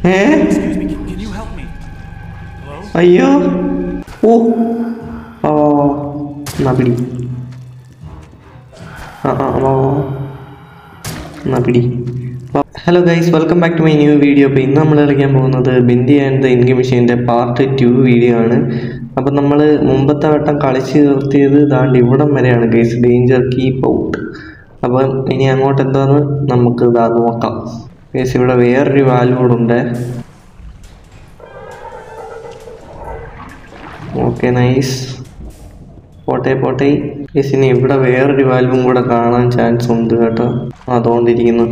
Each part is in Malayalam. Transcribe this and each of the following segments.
ഏ Excuse me, can, can you help me? Hello? അയ്യോ ഓ വാ വാ വാ എന്നാ പിടി ആ ആ വാ വാ എന്നാ പിടി hello guys welcome back to my new video അപ്പോൾ ഇന്ന് നമ്മൾ കളിക്കാൻ പോകുന്നത് ബിന്ദി ആൻഡ് ദ ഇൻകം മെഷീൻ്റെ പാർട്ട് ടു വീഡിയോ ആണ് അപ്പം നമ്മൾ മുമ്പത്തെ വട്ടം കളിച്ച് നിർത്തിയത് ദാണ്ട് ഇവിടം വരെയാണ് ഗൈസ് ഡേഞ്ചർ കീപ്പ് ഔട്ട് അപ്പം ഇനി അങ്ങോട്ട് എന്താന്ന് നമുക്ക് ഇതാ നോക്കാം ഗൈസ് ഇവിടെ വേറൊരു വാൽവ് കൂടെ ഉണ്ട് ഓക്കെ നൈസ് പോട്ടെ പോട്ടെ ഗൈസ് ഇനി ഇവിടെ വേറൊരു വാൽവും കൂടെ കാണാൻ ചാൻസ് ഉണ്ട് കേട്ടോ അതുകൊണ്ടിരിക്കുന്നു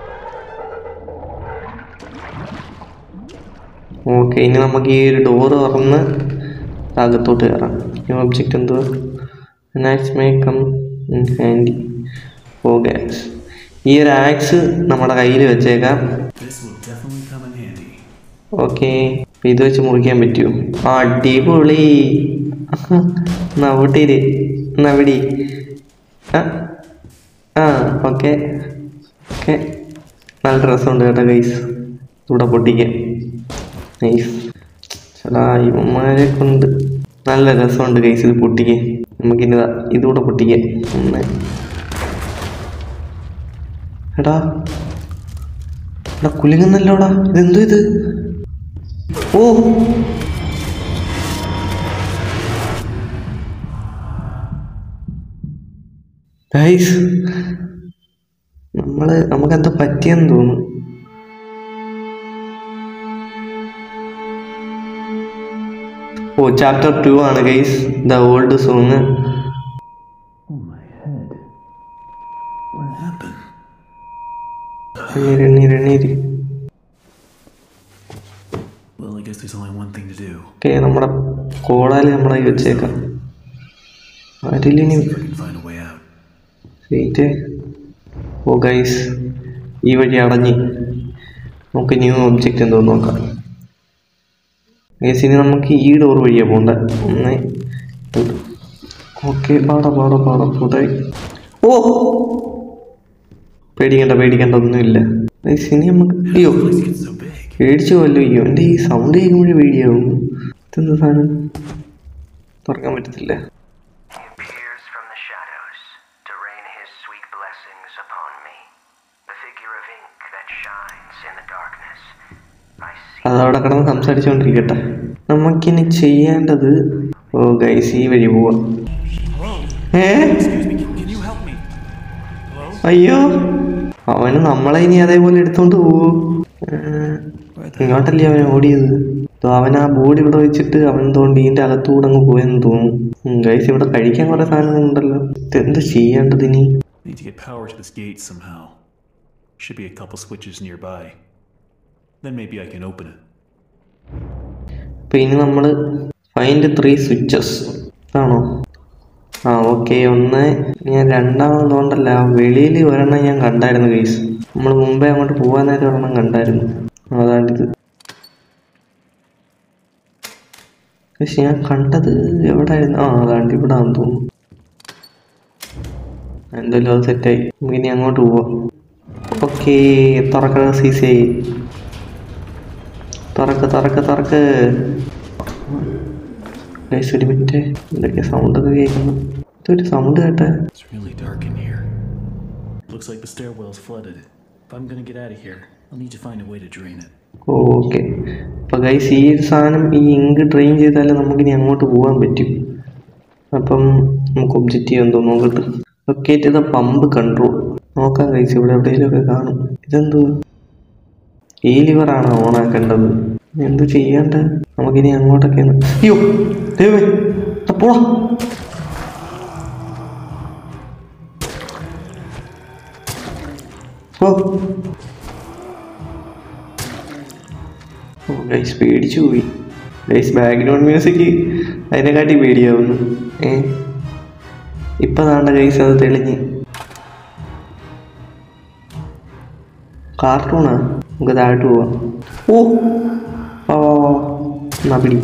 ഓക്കെ ഇനി നമുക്ക് ഈ ഒരു ഡോറ് തുറന്ന് അകത്തോട്ട് കയറാം ഈ ഒബ്ജക്റ്റ് എന്തോ നൈസ് മേക്കം ഹാൻഡി ഓ ഗ്യാസ് ഈ ഒരു ആക്സ് നമ്മുടെ കയ്യിൽ വെച്ചേക്കാം This will definitely come in handy. Okay ഇത് വെച്ച് മുറിക്കാൻ പറ്റുമോ ആ അടിപൊളി നവിട്ടീര് നവിടി ആ ആ ഓക്കെ ഓക്കെ നല്ല രസമുണ്ട് കേട്ടോ ഗൈസ് ഇവിടെ പൊട്ടിക്കാൻ നൈസ് ചേട്ടാ ഇവന്മാരെ കൊണ്ട് നല്ല രസമുണ്ട് ഗൈസ് ഇത് പൊട്ടിക്കാൻ നമുക്കിനി ദാ ഇതുകൂടെ പൊട്ടിക്കാൻ ഒന്ന് എടാ എടാ കുലുങ്ങുന്നല്ലോടാ ഇതെന്തോ ഇത് ഓ ഗൈസ് നമ്മള് നമുക്കെന്തോ പറ്റിയെന്ന് തോന്നുന്നു ഓ ചാപ്റ്റർ ടു ആണ് guys the old song Oh, my head. What happened? എണ്ണീര് എണ്ണീര് എണ്ണീര് Well, I guess there's only one thing to do. Okay നമ്മുടെ കോളാല് നമ്മളെ വെച്ചേക്കാം ആരില്ലിനി If I can find a way out. Wait oh guys ഈ വഴി അടഞ്ഞ് നമുക്ക് ന്യൂ ഒബ്ജക്റ്റ് എന്തോ നോക്കാം ഗൈസ് ഇനി നമുക്ക് ഈ ഡോർ വഴിയാണ് പോകണ്ട ഒന്ന് ഓക്കെ പാടാ പാടാ പാടാ പോട്ടെ ഓ പേടിക്കണ്ട പേടിക്കണ്ട ഒന്നുമില്ല ഗൈസ് ഇനി നമുക്ക് അയ്യോ This place gets so big. പേടിച്ചു പോലോ അയ്യോ എൻ്റെ ഈ സൗണ്ട് കേൾക്കുമ്പോഴേ പേടിയാവും ഇതെന്താ സാധനം തുറക്കാൻ പറ്റത്തില്ല He appears from the shadows to rain his sweet blessings upon me. The figure of ink that shines in the darkness. I see അതവിടെ കിടന്ന് സംസാരിച്ചുകൊണ്ടിരിക്കട്ടെ നമുക്കിനി ചെയ്യേണ്ടത് ഓ ഗൈസ് ഈ വഴി പോവാം Hello? ഏ Excuse me, can, can you help me? Hello? അയ്യോ അവന് നമ്മളെ ഇനി അതേപോലെ എടുത്തോണ്ട് പോവോ ഏ, ഇങ്ങോട്ടല്ലേ അവൻ ഓടിയത് ദോ അവൻ ആ ബോർഡ് ഇവിടെ വെച്ചിട്ട് അവൻ തോണ്ടി ഇതിന്റെ അകത്തൂടെ അങ്ങ് പോയെന്ന് തോന്നുന്നു ഗൈസ് ഇവിടെ കഴിക്കാൻ കുറെ സാധനങ്ങളുണ്ടല്ലോ എന്ത് ചെയ്യേണ്ടത് ഇനി Need to get power to this gate somehow. Should be a couple switches nearby. Then maybe I can open it. അപ്പൊ ഇനി നമ്മള് ഫൈൻഡ് ത്രീ സ്വിച്ചസ് ആണോ ആ ഓക്കെ ഒന്ന് ഞാൻ രണ്ടാമതുകൊണ്ടല്ല വെളിയിൽ ഒരെണ്ണം ഞാൻ കണ്ടായിരുന്നു ഗൈസ് നമ്മൾ മുമ്പേ അങ്ങോട്ട് പോകാൻ നേരം ഒരെണ്ണം കണ്ടായിരുന്നു അതാണ്ടിത് പക്ഷെ ഞാൻ കണ്ടത് എവിടായിരുന്നു ആ അതാണ്ട് ഇവിടെ ആണെന്ന് തോന്നുന്നു എന്തായാലും അത് സെറ്റായി നമുക്കിനി അങ്ങോട്ട് പോവാം ഓക്കെ തുറക്കണ സീസേ തുറക്ക് തുറക്ക് തുറക്ക് ഗൈസ് ഒരു മിനിറ്റ് എന്തൊക്കെ സൗണ്ട് ഒക്കെ കേൾക്കുന്നു ഇതൊരു സൗണ്ട് കേട്ടെ It's really dark in here. Looks like the stairwell's flooded. If I'm gonna get out of here, I'll need to find a way to drain it. Okay അപ്പോൾ ഗൈസ് ഈ ഒരു സാധനം ഈ ഇങ്ക് ട്രെയിൻ ചെയ്താലേ നമുക്കിനി അങ്ങോട്ട് പോകാൻ പറ്റും അപ്പം നമുക്ക് ഒബ്ജക്റ്റീവ് എന്തോ നോക്കട്ടെ ലൊക്കേറ്റ് ചെയ്ത പമ്പ് കൺട്രോൾ നോക്കാം ഗൈസ് ഇവിടെ എവിടെയെങ്കിലുമൊക്കെ കാണും ഇതെന്തോ ഈ ലിവറാണ് ഓണാക്കേണ്ടത് എന്ത് ചെയ്യാണ്ട് നമുക്കിനി അങ്ങോട്ടൊക്കെ ഒന്ന് അയ്യോ ദൈവമേ ദാ പോടാ ഓ ഗൈസ് പേടിച്ചു പോയി ഗൈസ് ബാക്ക്ഗ്രൗണ്ട് മ്യൂസിക് അതിനെക്കാട്ടി പേടിയാവുന്നു ഏ ഇപ്പൊ താണ്ട ഗൈസ് അത് തെളിഞ്ഞ് കാർട്ടൂണാ നമുക്ക് താഴോട്ട് പോവാം ഓ വാ വാ വാ എന്നാ പിടി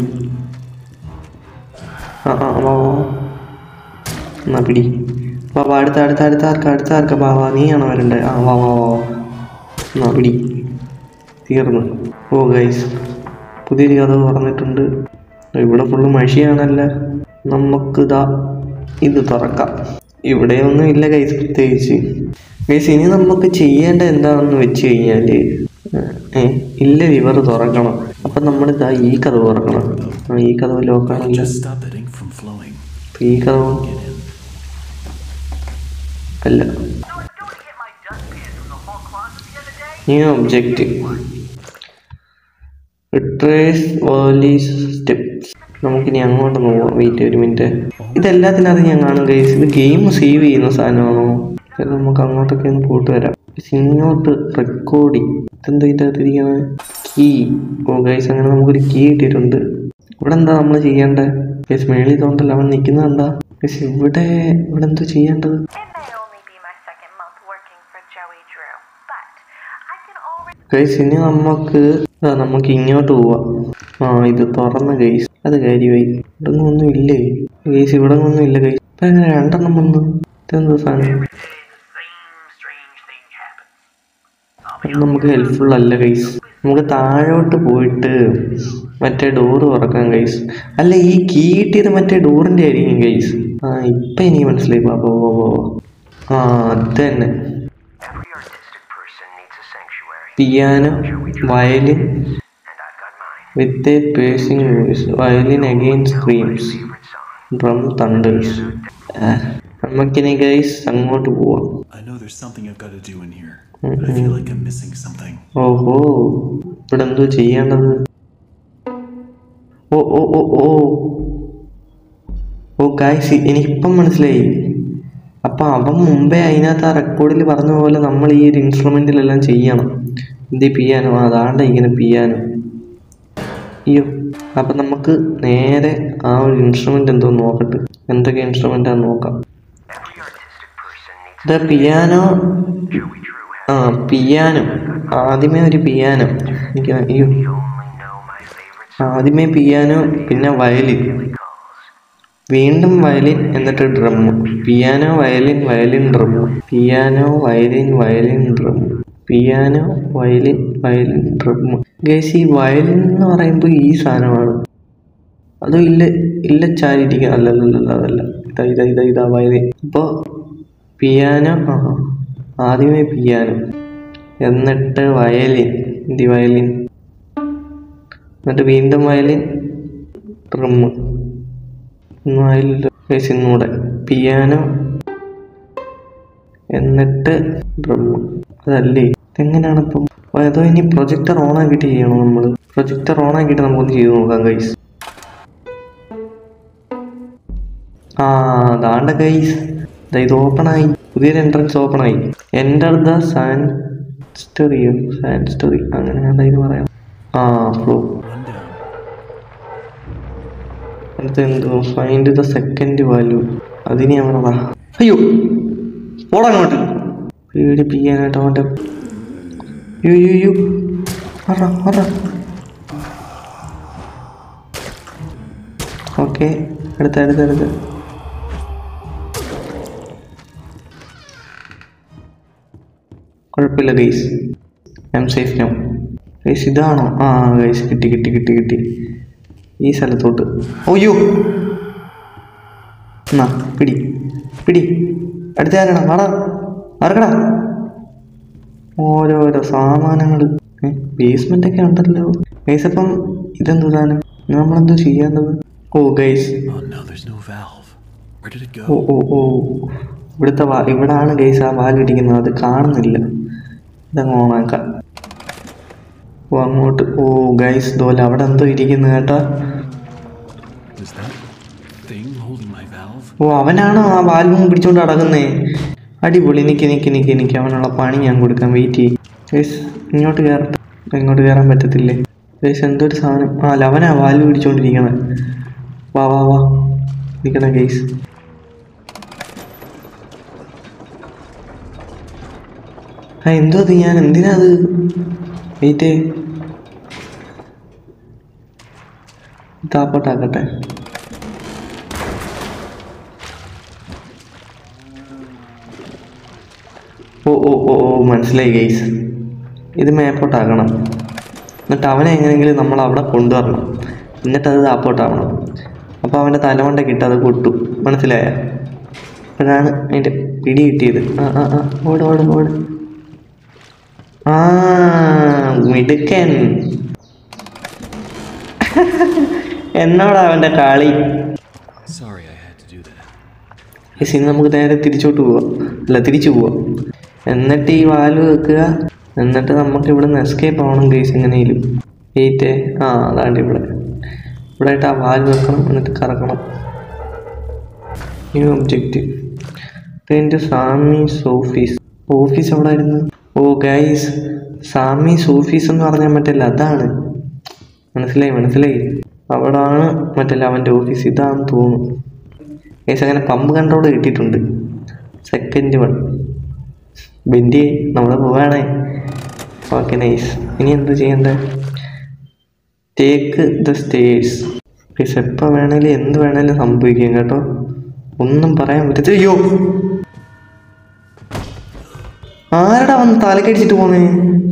ആ ആ വാ വാ എന്നാ പിടി വാ വാ അടുത്ത അടുത്ത അടുത്ത ആർക്ക അടുത്ത ആർക്ക വാ വാ നീയാണോ വരണ്ടേ ആ വാ വാ വാ വാ. എന്നാ പിടി തീർന്നു ഓ ഗൈസ് പുതിയൊരു കഥ പറഞ്ഞിട്ടുണ്ട് ഇവിടെ ഫുള്ള് മഷിയാണല്ല നമുക്കിതാ ഇത് തുറക്കാം ഇവിടെ ഒന്നും ഇല്ല ഗൈസ് പ്രത്യേകിച്ച് ഗൈസ് ഇനി നമുക്ക് ചെയ്യേണ്ട എന്താണെന്ന് വെച്ച് കഴിഞ്ഞാൽ ഏ, ഇല്ല ലിവർ തുറക്കണം അപ്പം നമ്മളിതാ ഈ കഥ തുറക്കണം ആ, ഈ കഥ ലോക്കാണല്ലോ Just stop that ink from flowing. ഈ കഥ Get in. അല്ല So I started to get my dustpan from the hall closet the other day. New object retrace Wally's steps നമുക്കിനി അങ്ങോട്ട് പോവാം വെയിറ്റ് ഒരു മിനിറ്റ് ഇതെല്ലാത്തിനകത്ത് ഞാൻ കാണും ഗൈസ് ഇത് ഗെയിം സേവ് ചെയ്യുന്ന സാധനമാണോ ഇത് നമുക്ക് അങ്ങോട്ടൊക്കെ ഒന്ന് പോയിട്ട് വരാം ഗയ്സ്, ഇങ്ങോട്ട് റെക്കോർഡിങ് ഇതെന്താ ഇതിൻ്റെ അകത്ത് ഇരിക്കുന്നത് കീ ഓ ഗൈസ് അങ്ങനെ നമുക്കൊരു കീ കിട്ടിയിട്ടുണ്ട് ഇവിടെ എന്താ നമ്മൾ ചെയ്യേണ്ടത് ഗൈസ് മേളിൽ തോന്നല്ല അവൻ നിൽക്കുന്നത് എന്താ ഗൈസ് ഇവിടെ ഇവിടെ എന്തോ ചെയ്യേണ്ടത് It may only be my second month working for Joey Drew, but I can already guys ഇനി നമുക്ക് ആ, നമുക്ക് ഇങ്ങോട്ട് പോവാം ആ ഇത് തുറന്ന ഗൈസ് അത് കാര്യമായി ഇവിടെ ഒന്നും ഇല്ലേ ഗൈസ് ഇവിടെ ഒന്നും ഇല്ല ഗൈസ് ഇപ്പൊ എങ്ങനെ രണ്ടെണ്ണം വന്നു ഇതെന്താ സാധനം Same strange thing happened. അത് നമുക്ക് ഹെൽപ്ഫുൾ അല്ല ഗൈസ് നമുക്ക് താഴോട്ട് പോയിട്ട് മറ്റേ ഡോറ് തുറക്കാം ഗൈസ് അല്ല ഈ കീ കിട്ടിയത് മറ്റേ ഡോറിന്റെ ആയിരിക്കും ഗൈസ് ആ ഇപ്പൊ എനിക്ക് മനസ്സിലായി ബാബോ ബാബോ ആ അത് തന്നെ Every artistic person needs a sanctuary, piano violin and I've got mine. With a piercing voice violin again screams Favorite song. Drum thunders നമുക്കിനി ഗൈസ് അങ്ങോട്ട് പോവാം I know there's something I've got to do in here, but I feel like I'm missing something. ഓഹോ ഇവിടെ എന്തോ ചെയ്യേണ്ടത് ഓ ഓ ഓ ഓ ഓ ഗായ്സ് എനിക്കിപ്പം മനസ്സിലായി അപ്പം അവൻ മുമ്പേ അതിനകത്ത് ആ റെക്കോർഡിൽ പറഞ്ഞ പോലെ നമ്മൾ ഈ ഒരു ഇൻസ്ട്രുമെൻറ്റിലെല്ലാം ചെയ്യണം എന്ത് പിയാനോ അതാണ്ട് ഇങ്ങനെ പിയാനോ അയ്യോ അപ്പം നമുക്ക് നേരെ ആ ഒരു ഇൻസ്ട്രുമെൻ്റ് എന്തോ നോക്കട്ടെ എന്തൊക്കെ ഇൻസ്ട്രുമെൻ്റാന്ന് നോക്കാം Every artistic person needs ഇത് പിയാനോ Joey Drew has. ആ പിയാനോ ആദ്യമേ ഒരു പിയാനോ എനിക്ക് അയ്യോ You only know my favorite song ആദ്യമേ പിയാനോ പിന്നെ വയലിൻ calls. വീണ്ടും വയലിൻ എന്നിട്ട് drum piano violin violin drum piano violin violin drum piano violin violin drum guys ഈ വയലിൻ എന്ന് പറയുമ്പോൾ ഈ സാധനമാണ് അതും ഇല്ല ഇല്ല ചാരിയിരിക്കുക അല്ലല്ലല്ല അതല്ല ഇതാ ഇതാ ഇതാ ഇതാ വയലിൻ ഇപ്പോൾ പിയാനോ ആ ആദ്യമേ പിയാനോ എന്നിട്ട് വയലിൻ എന്തി വയലിൻ എന്നിട്ട് വീണ്ടും വയലിൻ ഡ്രം ഒന്നും ആയില്ലല്ലോ ഗൈസ് ഇന്നൂടെ പിയാനോ എന്നിട്ട് ഡ്രം അതല്ലേ ഇതെങ്ങനെയാണ് ഇപ്പം അതോ ഇനി പ്രൊജക്ടർ ഓൺ ആക്കിയിട്ട് ചെയ്യണോ നമ്മൾ പ്രൊജക്ടർ ഓൺ ആക്കിയിട്ട് നമുക്കൊന്ന് ചെയ്ത് നോക്കാം ഗൈസ് ആ അതാണ്ട ഗൈസ് ഇത് ഓപ്പൺ ആയി പുതിയൊരു എൻട്രൻസ് ഓപ്പൺ ആയി എൻ്റർ ദ സാൻ സ്റ്റോറിയോ സാൻ സ്റ്റോറി അങ്ങനെ എന്തായാലും പറയാം ആ ഫ്ലോ One down. അതെന്തോ ഫൈൻഡ് ദ സെക്കൻഡ് വാല്യൂ അതിന് ഞാൻ പറഞ്ഞതാ അയ്യോ പോടാ അങ്ങോട്ട് പേടിപ്പിക്കാനായിട്ട് അവൻ്റെ യു യു യു പറ പറ ഓക്കെ അടുത്ത അടുത്ത അടുത്ത് കുഴപ്പമില്ല guys I'm safe no guys ഇതാണോ ആ ഗൈസ് കിട്ടി കിട്ടി കിട്ടി കിട്ടി ഈ സ്ഥലത്തോട്ട് ഓയ്യോ എന്നാ പിടി പിടി അടുത്ത ആരടാ വാടാ ആർക്കടാ ഓരോരോ സാമാനങ്ങൾ ബേസ്മെന്റ് ഒക്കെ ഉണ്ടല്ലോ ഗൈസ് അപ്പം ഇതെന്ത് സാധനം നമ്മളെന്തോ ചെയ്യേണ്ടത് oh guys Oh no, there's no valve. Where did it oh go? Oh oh ഇവിടുത്തെ വാ ഇവിടാണ് ഗൈസ് ആ വാലിരിക്കുന്നത് അത് കാണുന്നില്ല ഇതങ്ങ് ഓണാക്കാം ഓ അങ്ങോട്ട് ഓ ഗൈസ് ഇതുപോലെ അവിടെ എന്തോ ഇരിക്കുന്നു കേട്ടാ Is that thing holding my valve? ഓ അവനാണോ ആ വാൽവും പിടിച്ചോണ്ട് നടക്കുന്നേ അടിപൊളി നിക്ക് നിക്ക് നിക്ക് നിക്ക് അവനുള്ള പണി ഞാൻ കൊടുക്കാം വെയിറ്റ് ചെയ്യും ഗൈസ് ഇങ്ങോട്ട് കയറട്ടെ ഇങ്ങോട്ട് കയറാൻ പറ്റത്തില്ലേ ഗൈസ് എന്തൊരു സാധനം ആ ലവനാ വാൽവ് പിടിച്ചോണ്ടിരിക്കണേ വാ വാ വാ നിൽക്കണം ഗൈസ് ആ എന്തോ അത് ഞാൻ എന്തിനാ അത് വെയിറ്റ് താപ്പോട്ടാക്കട്ടെ ഓ ഓ ഓ ഓ മനസ്സിലായി ഗൈസ് ഇത് മേപ്പോട്ടാക്കണം എന്നിട്ട് അവനെ എങ്ങനെയെങ്കിലും നമ്മൾ അവിടെ കൊണ്ടുവരണം എന്നിട്ട് അത് താപ്പോട്ടാവണം അപ്പോൾ അവൻ്റെ തലമണ്ടയ്ക്ക് ഇട്ട് അത് കൊട്ടു മനസ്സിലായ അപ്പോഴാണ് അതിൻ്റെ പിടി കിട്ടിയത് ആ ആ ആ ഓട് ഓട് ഓട് ആ മിടുക്കൻ എന്നോടാ അവൻ്റെ കളി Sorry I had to do that. Guys ഇനി നമുക്ക് നേരെ തിരിച്ചോട്ട് പോവാം അല്ല തിരിച്ചു പോവാം എന്നിട്ട് ഈ വാല് വെക്കുക എന്നിട്ട് നമുക്ക് ഇവിടെ നിന്ന് എസ്കേപ്പ് ആവണം ഗൈസ് എങ്ങനെയും വെയിറ്റ് ആ അതാണ്ട് ഇവിടെ ഇവിടെ ആയിട്ട് ആ വാല് വെക്കണം എന്നിട്ട് കറക്കണം ന്യൂ ഒബ്ജക്റ്റ് ഇതിൻ്റെ സാമീസ് ഓഫീസ് ഓഫീസ് എവിടെ ആയിരുന്നു ഓ ഗൈസ് സാമീസ് ഓഫീസ് എന്ന് പറഞ്ഞാൽ മറ്റല്ല അതാണ് മനസ്സിലായി മനസ്സിലായി അവിടാണ് മറ്റല്ല അവൻ്റെ ഓഫീസ് ഇതാണെന്ന് തോന്നുന്നു ഗൈസ് അങ്ങനെ പമ്പ് കൺട്രോൾ കിട്ടിയിട്ടുണ്ട് സെക്കൻഡ് വൺ ബെൻഡി നമ്മൾ പോവാണേ ഓക്കെ നൈസ് ഇനി എന്ത് ചെയ്യണ്ടേ ടേക്ക് ദ സ്റ്റേഴ്സ് ഗൈസ് എപ്പോൾ വേണേലും എന്ത് വേണേലും സംഭവിക്കും കേട്ടോ ഒന്നും പറയാൻ പറ്റത്തില്ല അയ്യോ ആരടാ വന്ന് തലക്കടിച്ചിട്ട് പോന്നേ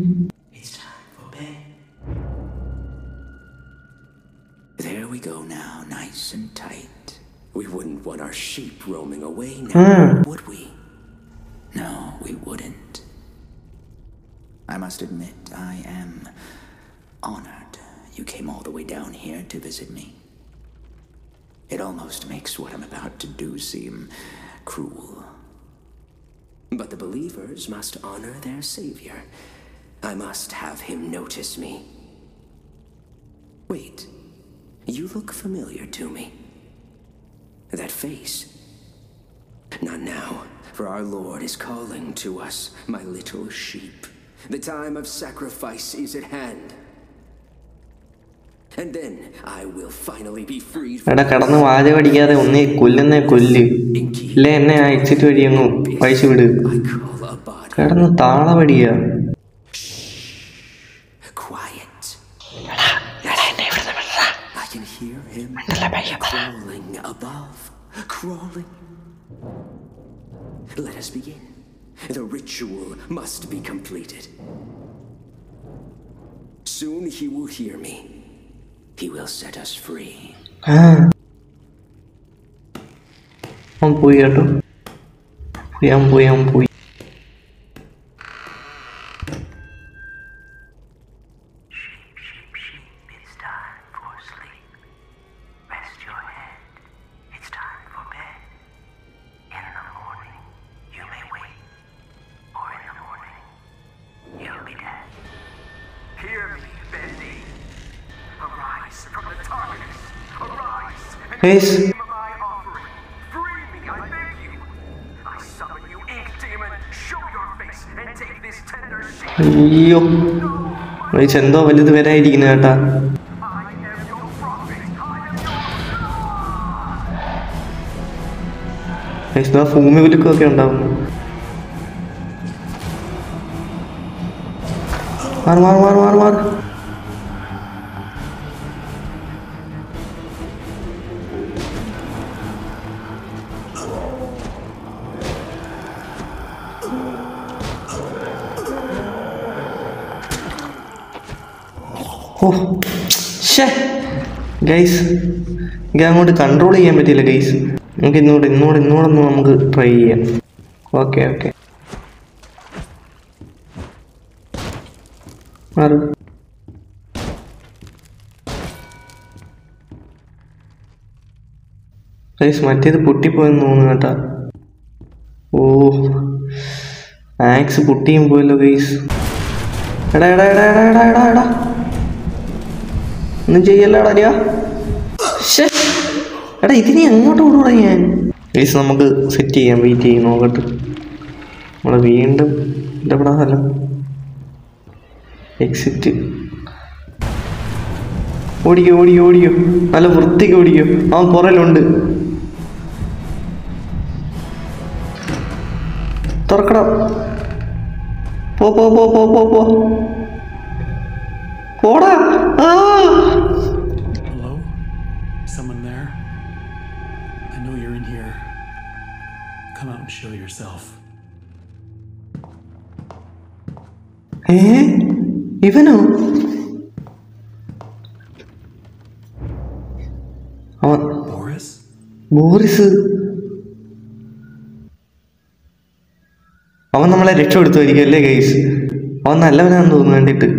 There we go now, nice and tight. We wouldn't want our sheep roaming away Hmm. now, would we? No, we wouldn't. I must admit, I am honored you came all the way down here to visit me. It almost makes what I'm about to do seem cruel. But the believers must honor their savior. I must have him notice me. Wait, you look familiar to me. That face. Not now, for our Lord is calling to us, my little sheep. The time of sacrifice is at hand. And then I will finally be freed എടാ കിടന്ന് വാചകടിക്കാതെ ഒന്നേ കൊല്ലുന്നേ കൊല്ല് ഇല്ലേ എന്നെ ആ എക്സിറ്റ് വഴി അങ്ങ് പഴിച്ചു വിട് I call a body കിടന്ന് താളവടിയാ quiet. I can hear him crawling above, crawling. Let us begin. The ritual must be completed. Soon he will hear me. He will set us free. ആ അവൻ പോയി കേട്ടോ പോയി, അവൻ പോയി അവൻ പോയി Sheep, sheep, sheep, it's time for sleep. Rest your head, it's time for bed. In the morning, you may wake, or in the morning, you'll be dead. Hear me, Bendy. Arise from the darkness. Arise and Guys. receive my offering. Free me, I beg you. I summon you, ink demon. Show your face and take this tender sheep. അയ്യോ വഴിച്ച് എന്തോ വലുത് വരായിരിക്കുന്നു കേട്ടാ I am your prophet. I am your guys, ദാ ഭൂമി കുലുക്കമൊക്കെ ഉണ്ടാവുന്നു മാറ് മാറ് മാറ് മാറ് മാറ് ഓ ഷേ ഗൈസ് എനിക്ക് അങ്ങോട്ട് കൺട്രോൾ ചെയ്യാൻ പറ്റിയില്ല ഗൈസ് നമുക്ക് ഇന്നോട് ഇന്നോട് ഇന്നോടൊന്ന് നമുക്ക് ട്രൈ ചെയ്യാം ഓക്കെ ഓക്കെ മാറ് ഗൈസ് മറ്റേത് പൊട്ടിപ്പോയെന്ന് തോന്നുന്നു കേട്ടാ ഓ ആക്സ് പൊട്ടിയും പോയല്ലോ ഗൈസ് എടാ എടാ എടാ എടാ എടാ എടാ എടാ ഒന്നും ചെയ്യല്ലടാ അരിയാ ശ്ശേ. എടാ ഇതിനെ എങ്ങോട്ട് ഓടുകൂടാ ഞാൻ ഗൈസ് നമുക്ക് സെറ്റ് ചെയ്യാം വെയിറ്റ് ചെയ്യും നോക്കട്ടെ നമ്മൾ വീണ്ടും ഇതെവിടാ സ്ഥലം എക്സിറ്റ് ഓടിക്കോ ഓടിക്കോ ഓടിക്കോ നല്ല വൃത്തിക്ക് ഓടിക്കോ അവൻ പുറയിലുണ്ട് തുറക്കടാ പോ പോ പോ പോ പോ പോ പോടാ ആ Hello? Someone there? I know you're in here. Come out and show yourself. ഏ ഇവനോ അവൻ Boris? ബോറിസ് അവൻ നമ്മളെ രക്ഷപ്പെടുത്തുമായിരിക്കും അല്ലേ ഗൈസ് അവൻ നല്ലവനാന്ന് തോന്നുന്നു കണ്ടിട്ട്